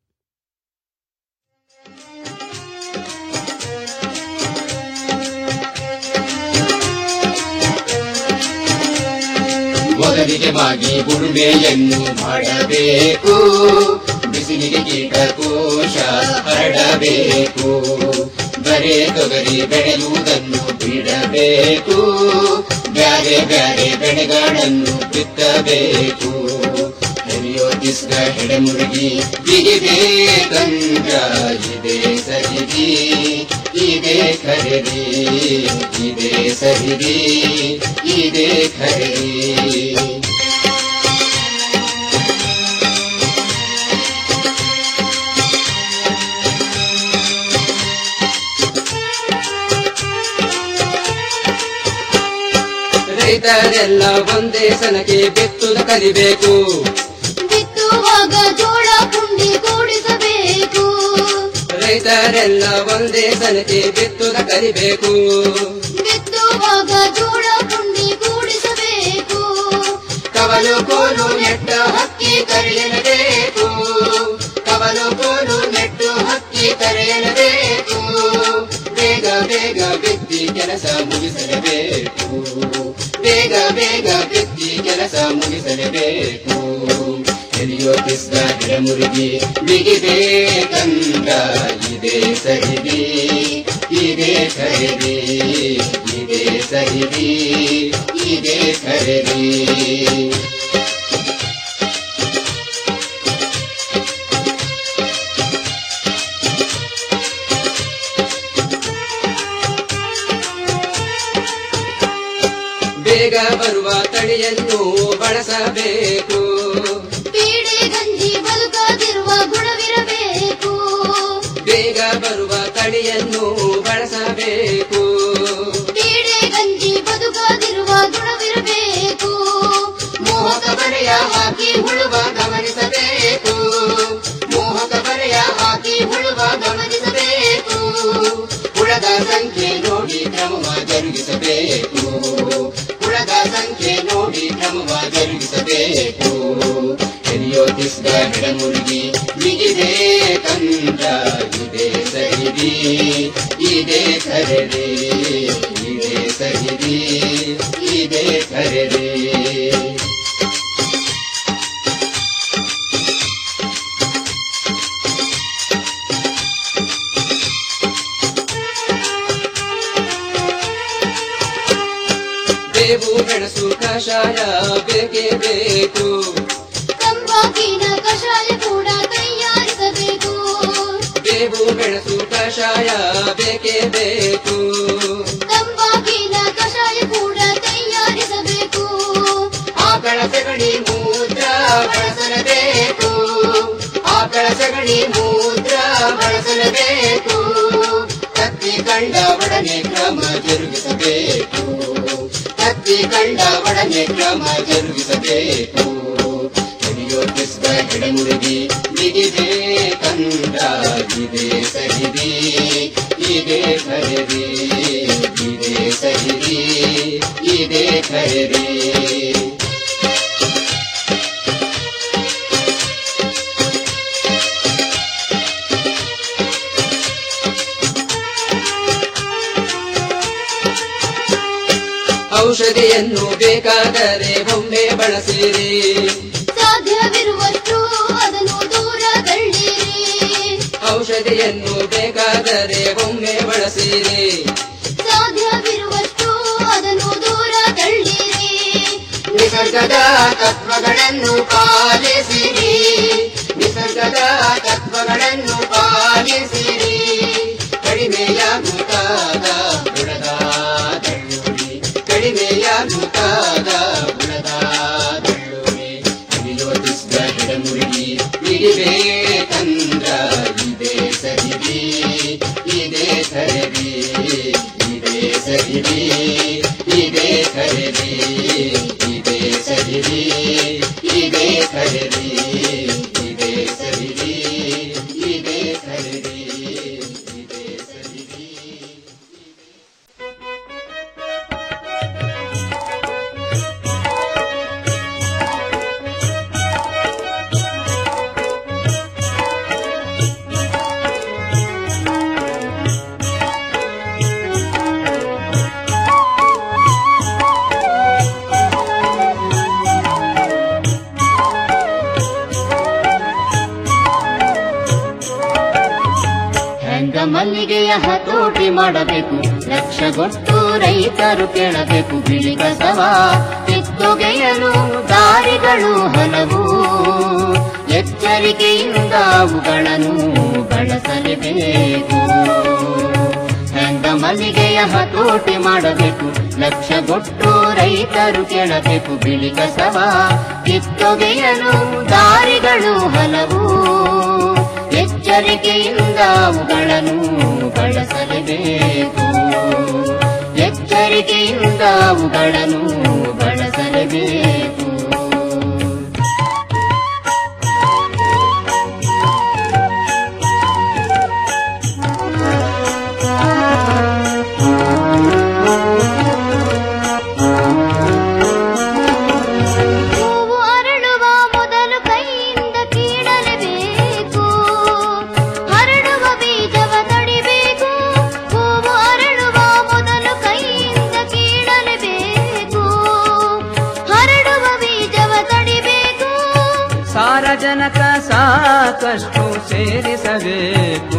ಮೊದಲಿಗೆ ಮಾಗಿ ಉಳುಮೆಯನ್ನು ಮಾಡಬೇಕು ಬಿಸಿಲಿಗೆ ಕೀಟಕೋಶ ಹರಡಬೇಕು ಬರೇ ತೊಗರಿ ಬೆಳೆಯುವುದನ್ನು ಬಿಡಬೇಕು ಬ್ಯಾರೆ ಬ್ಯಾರೆ ಬೆಳೆಗಳನ್ನು ಬಿತ್ತಬೇಕು ಹರಿಯೋ ದಿಸ್ಕ ಹೆಡೆಮುರುಗಿ ಬಿಗಿಬೇಕಂದ್ರ ಇದೆ ಸರಿದಿ ಇದೆ ಖರೀದಿ ಇದೆ ಸರಿದಿ ಇದೆ ಖರೀದಿ ರೈತರೆಲ್ಲ ಒಂದೇ ಸನಕ್ಕೆ ಬಿತ್ತುದ ಕಲಿಬೇಕು ಬಿತ್ತುವಾಗ ಜೋಳ ಪುಂಡಿ ಕೂಡಿಸಬೇಕು ರೈತರೆಲ್ಲ ಒಂದೇ ಸನಕ್ಕೆ ಬಿತ್ತುದ ಕಲಿಬೇಕು ಬಿತ್ತುವಾಗ ಜೋಳ ಪುಂಡಿ ಕೂಡಿಸಬೇಕು ಕವಲು ಕೋಲು ನೆಟ್ಟ ಹಕ್ಕಿ ಕರೆಯಲೇಬೇಕು ಕವಲು ಕೋಲು ನೆಟ್ಟು ಹಕ್ಕಿ ಕರೆಯಲೇಬೇಕು ಬೇಗ ಬೇಗ ಬಿತ್ತಿ ಕೆಲಸ ಮುಗಿಸಲೇಬೇಕು ಬೇಗ ಬೇಗ ಬಿತ್ತಿ ಕೆಲಸ ಮುಗಿಸಲೇಬೇಕು ಎಲಿಯೋ ಕಿಸ್ದ ಗಿಡಮುರುಗಿ ಬಿಗಿಬೇಕಂದ ಇದೇ ಸಹಿದಿ ಇದೇ ಖರೀದಿ ಇದೇ ಸಹಿದಿ ಇದೇ ಖರೀದಿ ಬೇಗ ಬರುವ ತಳಿಯನ್ನು ಬಳಸಬೇಕು ಪೀಡೆ ಗಂಜಿ ಬದುಕದಿರುವ ಗುಣವಿರಬೇಕು ಬೇಗ ಬರುವ ತಳಿಯನ್ನು ಬಳಸಬೇಕು ಪೀಡೆ ಗಂಜಿ ಬದುಕದಿರುವ ಗುಣವಿರಬೇಕು ಮೋಹಕ ಬರೆಯ ಹಾಕಿ ಹುಳುವ ಗಮನಿಸಬೇಕು ಮೋಹಕ ಬರೆಯ ಹಾಕಿ ಹುಳುವ ಗಮನಿಸಬೇಕು ಹುಳದ ಸಂಖ್ಯೆ ನೋಡಿ ಕ್ರಮವ ಜರುಗಿಸಬೇಕು ಹುಳದ ಸಂಖ್ಯೆ ನೋಡಿ ಕ್ರಮವ ಜರುಗಿಸಬೇಕು ಎಲಿಯೋ ತಿಸ್ದ ಗಿಡಮುರುಗಿ ಬಿಗಿದೆ ಕಂದ ಇದೇ ಸಹಿದಿ ಇದೇ ಖರೀದಿ ಇದೇ ಸಹಿದಿ ಇದೇ ಖರೀದಿ ಬೇವು ಮೆಣಸು ಕಷಾಯ ಬೇಕೇ ಬೇಕು ತಂಬಾಕಿನ ಕಷಾಯ ಕೂಡ ತಯಾರಿಸಬೇಕು ಬೇವು ಮೆಣಸು ಕಷಾಯ ಬೇಕೇ ಬೇಕು ತಂಬಾಕಿನ ಕಷಾಯ ಕೂಡ ತಯಾರಿಸಬೇಕು ಆಕಳ ಸಗಣಿ ಮೂತ್ರ ಬಳಸಲೇಬೇಕು ಆಕಳ ಸಗಣಿ ಮೂತ್ರ ಬಳಸಲೇಬೇಕು ಕತ್ತಿ ಕಂಡ ಒಡನೆ ಕ್ರಮ ಜರುಗಿಸಬೇಕು ಕತ್ತಿ ಕಂಡ ಒಡನೆ ಕ್ರಮ ಜರುಗಿಸಬೇಕು ಎಲಿಯೋ ಕಿಸ್ದ ಗಿಡಮುರುಗಿ ಬಿಗಿದೆ ಕಂಡ ಇದೆ ಸಹಿದಿ ಇದೇ ಖರೀದಿ ಇದೇ ಸಹಿದಿ ಇದೇ ಖರೀದಿ ಔಷಧಿಯನ್ನು ಬೇಕಾದರೆ ಒಮ್ಮೆ ಬಳಸಿರಿ ಸಾಧ್ಯವಿರುವಷ್ಟು ಅದನ್ನು ದೂರ ತಳ್ಳಿರಿ ಔಷಧಿಯನ್ನು ಬೇಕಾದರೆ ಒಮ್ಮೆ ಬಳಸಿರಿ ಸಾಧ್ಯವಿರುವಷ್ಟು ಅದನ್ನು ದೂರ ತಳ್ಳಿರಿ ನಿಸರ್ಗದ ತತ್ವಗಳನ್ನು ಪಾಲಿಸಿರಿ ನಿಸರ್ಗದ ತತ್ವಗಳನ್ನು ಪಾಲಿಸಿರಿ ಕಡಿಮೆಯಾಗುತ್ತಾದ ಬುಡದ ದಳ್ಳುರಿ ಕಡಿಮೆಯಾಗುತ್ತಾದ ಬುಡದ ದಳ್ಳುರಿ ಅನಿಯೋಜಿಸಿದ ಗಿಡಮುರುಗಿ ಹಿಡಿಬೇಕಂದ್ರ ಇದೇ ಸಹಿದಿ ಇದೇ ಖರೀದಿ ಇದೇ ಸಹಿದಿ ಇದೇ ಖರೀದಿ ಇದೇ ಸಹಿದಿ ಇದೇ ಖರೀದಿ ಇದೇ ಸಹಿದಿ ಇದೇ ಖರೀದಿ ಇದೇ ಸಹಿದಿ ಹೆಂಗ ಮಲ್ಲಿಗೆಯ ಹತೋಟಿ ಮಾಡಬೇಕು ಲಕ್ಷಗೊಟ್ಟು ರೈತರು ಕೇಳಬೇಕು ಬಿಳಿ ಕಸವ ಕಿತ್ತೊಗೆಯಲು ದಾರಿಗಳು ಹಲವು ಎಚ್ಚರಿಕೆಯಿಂದ ಅವುಗಳನ್ನು ಬಳಸಲೇಬೇಕು ಹೆಂಗ ಮಲ್ಲಿಗೆಯ ಹತೋಟಿ ಮಾಡಬೇಕು ಲಕ್ಷಗೊಟ್ಟು ರೈತರು ಕೇಳಬೇಕು ಬಿಳಿ ಕಸವ ಕಿತ್ತೊಗೆಯಲು ದಾರಿಗಳು ಹಲವು ಎಚ್ಚರಿಕೆಯಿಂದ ಅವುಗಳನ್ನು ಬಳಸಲೇಬೇಕು ಎಚ್ಚರಿಕೆಯಿಂದ ಅವುಗಳನ್ನು ಬಳಸಲೇಬೇಕು ಹೂವು ಅರಳುವ ಮೊದಲು ಕೈಯಿಂದ ಕೀಳಲೇಬೇಕು ಹರಡುವ ಬೀಜವ ತಡಿಬೇಕು ಹೂವು ಅರಳುವ ಮೊದಲು ಕೈಯಿಂದ ಕೀಳಲೇಬೇಕು ಹರಡುವ ಬೀಜವ ತಡಿಬೇಕು ಸಾರಜನಕ ಸಾಕಷ್ಟು ಸೇರಿಸಬೇಕು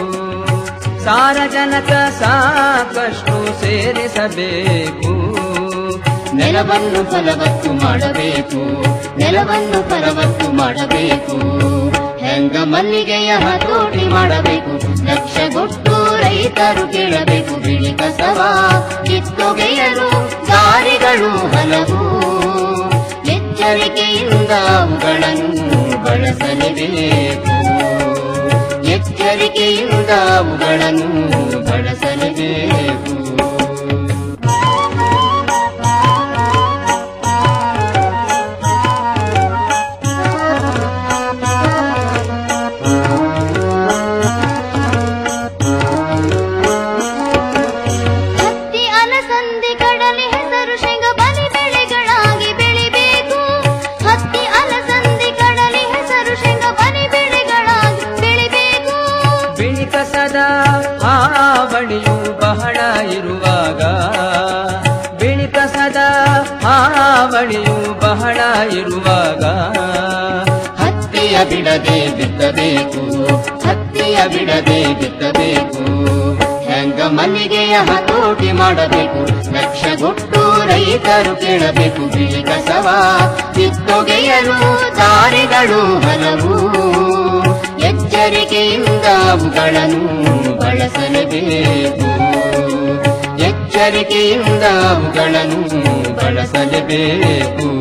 ಸಾರಜನಕ ಸಾಕಷ್ಟು ಸೇರಿಸಬೇಕು ನೆಲವನ್ನು ಫಲವತ್ತು ಮಾಡಬೇಕು ನೆಲವನ್ನು ಫಲವತ್ತು ಮಾಡಬೇಕು ಹೆಂಗ ಮಲ್ಲಿಗೆಯ ಹತೋಟಿ ಮಾಡಬೇಕು ಲಕ್ಷಗೊಟ್ಟು ರೈತರು ಕೇಳಬೇಕು ಬಿಳಿ ಕಸವ ಕಿತ್ತೊಗೆಯಲು ದಾರಿಗಳು ಹಲವು ಎಚ್ಚರಿಕೆಯಿಂದ ಅವುಗಳನ್ನು ಬಳಸಲೇಬೇಕು ಎಚ್ಚರಿಕೆಯಿಂದ ಅವುಗಳನ್ನು ಬಳಸಲೇಬೇಕು ಹತ್ತಿ ಅಲಸಂದಿ ಕಡಲೆ ಹೆಸರು ಶೇಂಗ ಬಲಿ ಬೆಳೆಗಳಾಗಿ ಬೆಳಿಬೇಕು ಹತ್ತಿ ಅಲಸಂದಿ ಕಡಲೆ ಹೆಸರು ಶೇಂಗ ಬಲಿ ಬೆಳೆಗಳಾಗಿ ಬೆಳಿಬೇಕು ಬಿಳಿ ಕಸದ ಹಾವಳಿಯು ಬಹಳ ಇರುವಾಗ ಬಿಳಿ ಕಸದ ಹಾವಳಿಯು ಬಹಳ ಇರುವಾಗ ಹತ್ತಿಯ ಬಿಡದೆ ಬಿತ್ತಬೇಕು ಹತ್ತಿಯ ಬಿಡದೆ ಬಿತ್ತಬೇಕು ಹೆಂಗ ಮಲ್ಲಿಗೆಯ ಹತೋಟಿ ಮಾಡಬೇಕು ಲಕ್ಷಗೊಟ್ಟು ರೈತರು ಕೇಳಬೇಕು ಬಿಳಿ ಕಸವ ಕಿತ್ತೊಗೆಯಲು ದಾರಿಗಳು ಹಲವು ಎಚ್ಚರಿಕೆಯಿಂದ ಅವುಗಳನ್ನು ಬಳಸಲೇಬೇಕು ಎಚ್ಚರಿಕೆಯಿಂದ ಅವುಗಳನ್ನು ಬಳಸಲೇಬೇಕು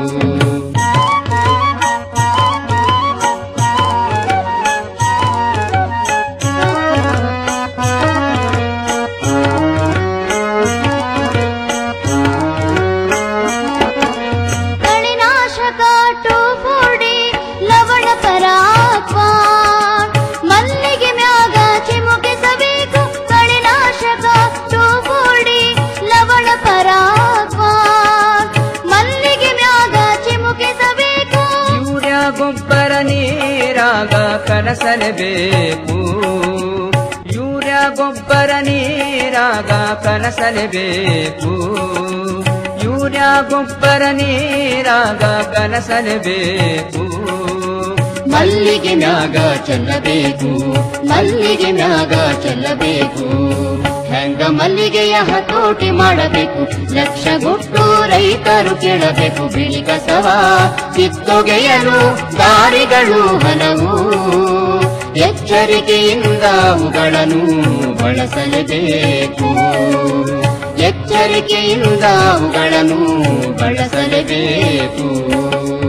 ಕಳೆನಾಶಕ ಟೋಫೋಡಿ ಲವಣ ಪರಾಕ್ವ ಮಲ್ಲಿಗೆ ಮ್ಯಾಗ ಚಿಮುಕಿಸಬೇಕು ಕಳೆನಾಶಕ ಟೋಫೋಡಿ ಲವಣ ಪರಾಕ್ವ ಮಲ್ಲಿಗೆ ಮ್ಯಾಗ ಚಿಮುಕಿಸಬೇಕು ಯೂರಿಯಾ ಗೊಬ್ಬರ ನೀರಾಗ ಕಲಸಲೇಬೇಕು ಯೂರಿಯಾ ಗೊಬ್ಬರ ನೀರಾಗ ಕಲಸಲೇಬೇಕು ಯೂರಿಯಾ ಗೊಬ್ಬರ ನೀರಾಗ ಕಲಸಲೇಬೇಕು ಮಲ್ಲಿಗೆ ಮ್ಯಾಗ ಚೆಲ್ಲಬೇಕು ಮಲ್ಲಿಗೆ ಮ್ಯಾಗ ಚೆಲ್ಲಬೇಕು ಹೆಂಗ ಮಲ್ಲಿಗೆಯ ಹತೋಟಿ ಮಾಡಬೇಕು ಲಕ್ಷಗೊಟ್ಟು ರೈತರು ಕೇಳಬೇಕು ಬಿಳಿ ಕಸವ ಕಿತ್ತೊಗೆಯಲು ದಾರಿಗಳು ಹಲವು ಎಚ್ಚರಿಕೆಯಿಂದ ಅವುಗಳನ್ನು ಬಳಸಲೇಬೇಕು ಎಚ್ಚರಿಕೆಯಿಂದ ಅವುಗಳನ್ನು ಬಳಸಲೇಬೇಕು